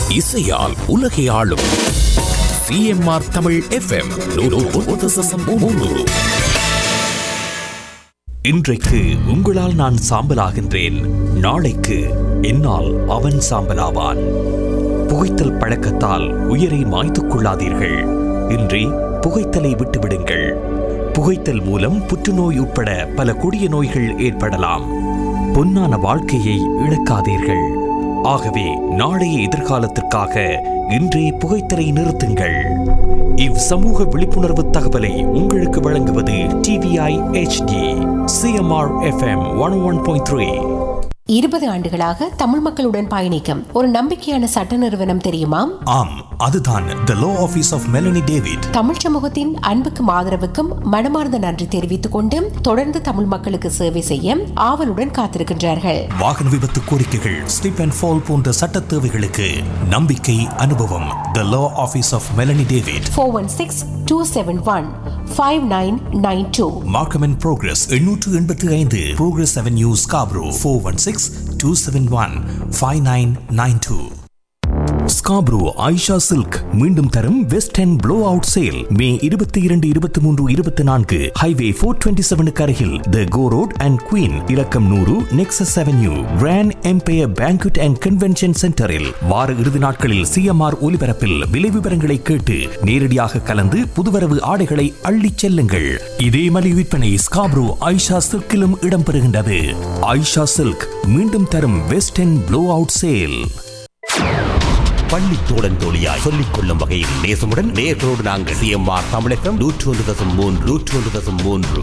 இசையால் உலகை ஆளும் சிஎம்ஆர் தமிழ் எஃப்எம் இன்றைக்கு உங்களால் நான் சாம்பலாகின்றேன் நாளைக்கு என்னால் அவன் சாம்பலாவான் புகைத்தல் பழக்கத்தால் உயிரை மாய்த்துக் கொள்ளாதீர்கள் இன்றி புகைத்தலை விட்டுவிடுங்கள் புகைத்தல் மூலம் புற்றுநோய் உட்பட பல கொடிய நோய்கள் ஏற்படலாம் பொன்னான வாழ்க்கையை இழக்காதீர்கள் ஆகவே நாளைய எதிர்காலத்திற்காக இன்றே புகைத்தலை நிறுத்துங்கள் இவ் சமூக விழிப்புணர்வு தகவலை உங்களுக்கு வழங்குவது TVI HD CMR FM one one point three இருபது ஆண்டுகளாக தமிழ் மக்களுடன் பயணிக்கும் ஒரு நம்பிக்கையான சட்ட நிறுவனம் தெரியுமா ஆம் அதுதான் the law office of Melanie David Tamil சமூகத்தின் அன்புக்கும் ஆதரவுக்கும் மனமார்ந்த நன்றி தெரிவித்துக் கொண்டு தொடர்ந்து தமிழ் மக்களுக்கு சேவை செய்ய ஆவலுடன் காத்திருக்கின்றார்கள் வாகன விபத்து கோரிக்கைகள் ஸ்லிப் அண்ட் ஃபால் போன்ற சட்ட தேவைகளுக்கு நம்பிக்கை அனுபவம் the law office of Melanie David four one six two seven one five nine nine two Markham and progress எண்ணூற்று எண்பத்தி ஐந்து progress avenue Scarborough four one six two seven one five nine nine two Scarborough Ayesha silk மீண்டும் தரும் west and blow out sale May இருபத்தி இரண்டு இருபத்தி மூன்று இருபத்தி நான்கு ஹைவே ஃபோர் டுவெண்ட்டி செவனுக்கு அருகில் the go road and Queen இலக்கம் நூறு Nexus avenue grand empire banquet and convention சென்டரில் வார இறுதி நாட்களில் சிஎம்ஆர் ஒலிபரப்பில் விலை விவரங்களை கேட்டு நேரடியாக கலந்து புதுவரவு ஆடைகளை அள்ளிச் செல்லுங்கள் இதே மலி விற்பனை ஸ்காப்ரோ ஆயிஷா சில்கிலும் இடம்பெறுகின்றது ஆயிஷா சில்க் மீண்டும் தரும் west and blow out sale பள்ளி தோழன் தோழியாய் சொல்லிக் கொள்ளும் வகையில் நேசமுடன் நேர்களோடு நாங்கள் சிஎம்ஆர் தமிழகம் நூற்றி ஒன்று தசம் மூன்று நூற்றி ஒன்று தசம் மூன்று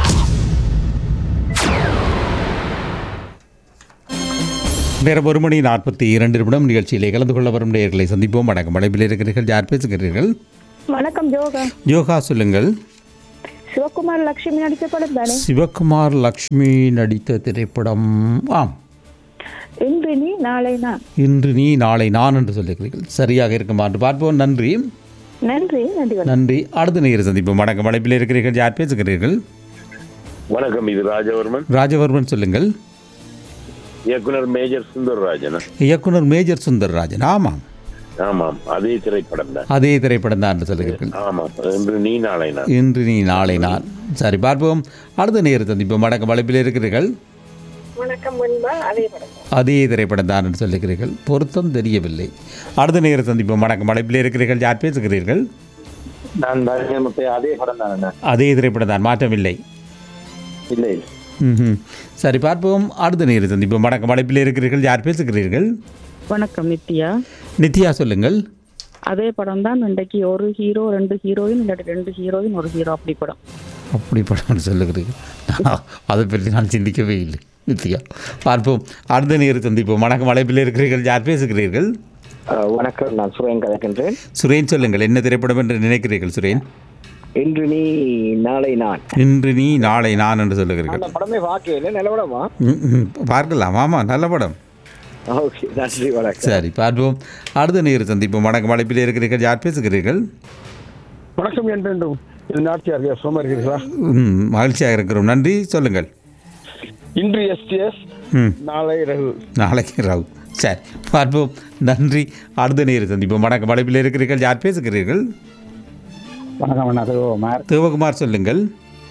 நேரம் ஒரு மணி நாற்பத்தி இரண்டு நிமிடம் நிகழ்ச்சியிலே கலந்து கொள்ள வரும் நேர்களை சந்திப்போம் வணக்கம் அழைப்பில் இருக்கிறீர்கள் யார் பேசுகிறீர்கள் வணக்கம் ஜோகா யோகா சொல்லுங்கள் சிவகுமார் லட்சுமி நடிச்ச படம் தானே சிவகுமார் லக்ஷ்மி நடித்த திரைப்படம் ஆம் இன்று நீ நாளை நான் இன்று நீ நாளை நான் என்று சொல்லுகிறீர்கள் சரியாக இருக்குமா என்று பார்ப்போம் நன்றி நன்றி நன்றி வணக்கம். நன்றி அடுத்த நேர சந்திப்போம் வணக்கம் அழைப்பில் இருக்கிறீர்கள் யார் பேசுகிறீர்கள் வணக்கம் இது ராஜவர்மன் ராஜவர்மன் சொல்லுங்கள் இயக்குனர் மேஜர் சுந்தரராஜன் இயக்குனர் மேஜர் சுந்தர்ராஜன் ஆமாம் ஆமாம் அதே திரைப்படம் தான் அதே திரைப்படம் தான் என்று சொல்லுகிறீர்கள் ஆமாம் இன்று நீ நாளை நான் இன்று நீ நாளை நான் சரி பார்ப்போம் அடுத்த நேர சந்திப்போம் வணக்கம் அழைப்பில் இருக்கிறீர்கள் வணக்கம் முன்பா அதே படம் அதே திரைப்படம் தான் என்று சொல்லுகிறீர்கள் பொருத்தம் தெரியவில்லை அடுத்த நேர சந்திப்போம் வணக்கம் அழைப்பில் இருக்கிறீர்கள் யார் பேசுகிறீர்கள் நான் தனியமுத்தை அதே படம் தான் அதே திரைப்படம் தான் மாற்றமில்லை இல்லை ம்ஹும். சரி பார்ப்போம் அடுத்த நேர சந்திப்போம் வணக்கம் அழைப்பில் இருக்கிறீர்கள் யார் பேசுகிறீர்கள் வணக்கம் நித்யா நித்யா சொல்லுங்கள் அதே படம் தான் இன்றைக்கு ஒரு ஹீரோ ரெண்டு ஹீரோயின் இல்லாட்டி ரெண்டு ஹீரோயின் ஒரு ஹீரோ அப்படி படம் அப்படி படம் சொல்லுகிறீர்கள் அதை பற்றி நான் சிந்திக்கவே இல்லை நித்யா பார்ப்போம் அடுத்த நேர சந்திப்போம் வணக்கம் அழைப்பில் இருக்கிறீர்கள் யார் பேசுகிறீர்கள் வணக்கம் நான் சுரேன் கலக்கின்றேன் சுரேன் சொல்லுங்கள் என்ன திரைப்படம் என்று நினைக்கிறீர்கள் சுரேன் இன்று நீ நாளை நான் இன்று நீ நாளை நான் என்று சொல்லுகிறீர்கள் அந்த படமே பார்க்கல நல்ல படமா ம், ம், பார்க்கலாம் ஆமாம் நல்ல படம் ஓகே நன்றி வணக்கம் சரி பார்ப்போம் அடுத்த நேர் சந்திப்போம் வணக்கம் அழைப்பில் இருக்கிறீர்கள் யார் பேசுகிறீர்கள் வணக்கம் என் வேண்டும் இது நாட்டியார் சும்மா இருக்கிறீர்களா ம், மகிழ்ச்சியாக இருக்கிறோம் நன்றி சொல்லுங்கள் இன்று எஸ்டிஎஸ் ம் நாளை ரகு நாளைக்கு ராவு சரி பார்ப்போம் நன்றி அடுத்த நேர் சந்திப்போம் வணக்கம் அழைப்பில் இருக்கிறீர்கள் யார் பேசுகிறீர்கள் வணக்கம் அண்ணா சிவகுமார் சிவகுமார் சொல்லுங்கள்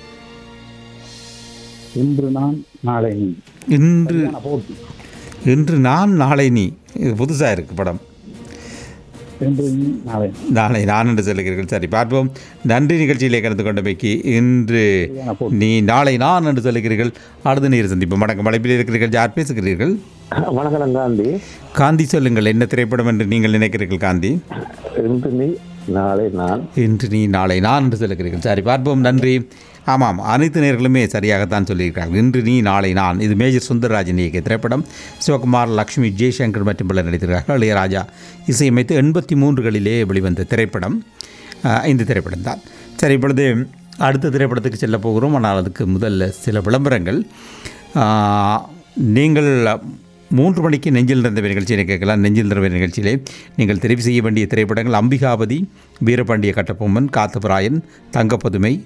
இன்று நான் நாளை நீ இன்று போட்டி இன்று நான் நாளை நீ இது புதுசாக இருக்குது படம் இன்று நீ நாளை நாளை நான் என்று சொல்லுகிறீர்கள் சரி பார்ப்போம் நன்றி நிகழ்ச்சியிலே கலந்து கொண்டமைக்கு இன்று நீ நாளை நான் என்று சொல்லுகிறீர்கள் அடுத்த நேர் சந்திப்போம் வணக்கம் அழைப்பில் இருக்கிறீர்கள் யார் பேசுகிறீர்கள் வணக்கம் காந்தி காந்தி சொல்லுங்கள் என்ன திரைப்படம் என்று நீங்கள் நினைக்கிறீர்கள் காந்தி இன்று நீ நாளை நான் இன்று நீ நாளை நான் என்று சொல்லுகிறீர்கள் சரி பார்ப்போம் நன்றி ஆமாம் அனைத்து நேர்களுமே சரியாகத்தான் சொல்லியிருக்கிறார்கள் இன்று நீ நாளை நான் இது மேஜர் சுந்தரராஜன் இயக்கிய திரைப்படம் சிவகுமார் லக்ஷ்மி ஜெய்சங்கர் மற்றும் பலர் நடித்திருக்கிறார்கள் இளையராஜா இசையமைத்து எண்பத்தி மூன்றுகளிலே வெளிவந்த திரைப்படம் அஹ், இந்த திரைப்படம் தான் சரி இப்பொழுது அடுத்த திரைப்படத்துக்கு செல்ல போகிறோம் ஆனால் அதுக்கு முதல்ல சில விளம்பரங்கள் ஆஹ், நீங்கள் மூன்று மணிக்கு நெஞ்சில் நிறந்த நிகழ்ச்சியை கேட்கலாம் நெஞ்சில் நிறந்த நிகழ்ச்சியிலே நீங்கள் தெரிவு செய்ய வேண்டிய திரைப்படங்கள் அம்பிகாபதி வீரபாண்டிய கட்டபொம்மன் காத்தவராயன் தங்கப்பதுமை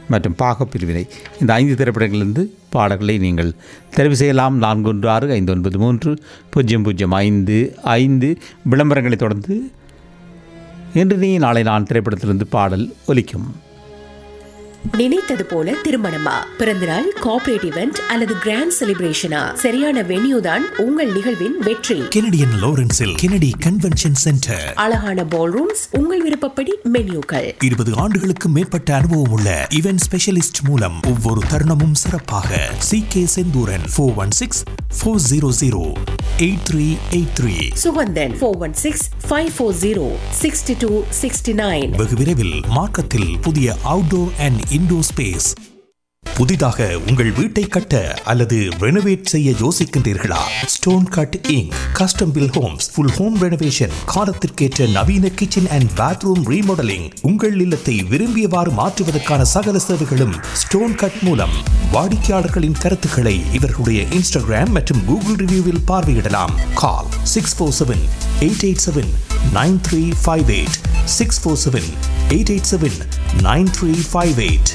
மற்றும் பாகப்பிரிவினை இந்த ஐந்து திரைப்படங்களிலிருந்து பாடல்களை நீங்கள் தெரிவு செய்யலாம் நான்கு ஒன்று ஆறு ஐந்து ஒன்பது மூன்று பூஜ்ஜியம் பூஜ்ஜியம் ஐந்து ஐந்து விளம்பரங்களை தொடர்ந்து இன்று நீ நாளை நான் திரைப்படத்திலிருந்து பாடல் ஒலிக்கும் நினைத்தது போல திருமணமா பிறந்தநாள் கார்ப்பரேட் இவெண்ட் அல்லது கிராண்ட் செலிப்ரேஷனா சரியான வென்யூ தான் உங்கள் நிகழ்வின் வெற்றி கெனடியன் லாரன்ஸில் கெனடி கன்வென்ஷன் சென்டர் அழகான பால் ரூம்ஸ் உங்கள் விருப்பப்படி மென்யூக்கள் இருபது ஆண்டுகளுக்கு மேற்பட்ட அனுபவம் உள்ள இவென்ட் ஸ்பெஷலிஸ்ட் மூலம் ஒவ்வொரு தருணமும் சிறப்பாக C K Senthuran four one six four zero zero eight three eight three Suganthan four one six five four zero sixty two sixty nine வெகு விரைவில் மார்க்கத்தில் புதிய அவுட்டோர் அண்ட் இன்டோர் ஸ்பேஸ் புதிதாக உங்கள் வீட்டை கட்ட அல்லது ரெனோவேட் செய்ய யோசிக்கின்றீர்களா stone cut inc custom build homes full home renovation காலத்திற்கேற்ற நவீன கிச்சன் அண்ட் பாத்ரூம் ரீமாடலிங் உங்கள் இல்லத்தை விரும்பியவாறு மாற்றுவதற்கான சகல சேவைகளும் ஸ்டோன் கட் மூலம் வாடிக்கையாளர்களின் கருத்துக்களை இவர்களுடைய இன்ஸ்டாகிராம் மற்றும் கூகுள் ரிவ்யூவில் பார்வையிடலாம் call six four seven eight eight seven nine three five eight six four seven eight eight seven nine three five eight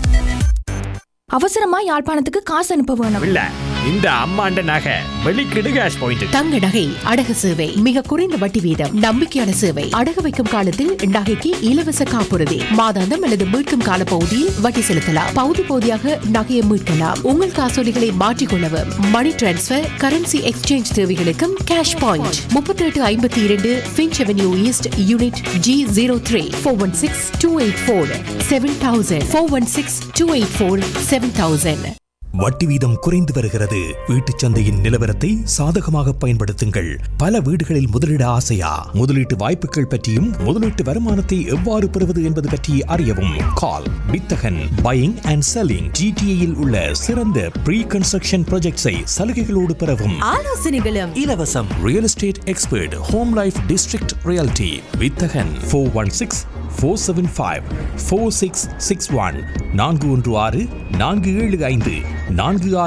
அவசரமா யாழ்ப்பாணத்துக்கு காசு அனுப்ப வேணும் இல்ல இந்த அம்மாண்ட நகை வெளிக்கிடு கேஷ் பாயிண்ட் தங்க நகை அடகு சேவை மிக குறைந்த வட்டி வீதம் நம்பிக்கையான சேவை அடகு வைக்கும் காலத்தில் நகைக்கு இலவச காப்புறுதி மாதாந்தம் அல்லது மீட்கும் கால பகுதியில் வட்டி செலுத்தலாம் பகுதி பகுதியாக நகையை மீட்கலாம் உங்கள் காசோலிகளை மாற்றிக்கொள்ளவும் மணி டிரான்ஸ்பர் கரன்சி எக்ஸ்சேஞ்ச் தேவைகளுக்கும் கேஷ் பாயிண்ட் முப்பத்தி எட்டு ஐம்பத்தி இரண்டு Finch avenue east unit G zero three four one six two eight four seven thousand four one six two eight four seven thousand வட்டி வீதம் குறைந்து வருகிறது வீட்டுச் சந்தையின் நிலவரத்தை சாதகமாக பயன்படுத்துங்கள் பல வீடுகளில் முதலீட ஆசையா முதலீட்டு வாய்ப்புகள் பற்றியும் முதலீட்டு வருமானத்தை எவ்வாறு பெறுவது என்பது பற்றி அறியவும் கால் வித்தகன் பையிங் அண்ட் செல்லிங் ஜிடிஏயில் உள்ள சிறந்த ப்ரீ கன்ஸ்ட்ரக்ஷன் ப்ராஜெக்ட்ஸை சலுகைகளோடு பெறவும் ஆலோசனைகளும் இலவசம் real estate expert home life district reality Vithagan four one six four seven five four six six one நான்கு ஒன்று ஆறு நான்கு ஏழு ஐந்து நான்கு ஆறு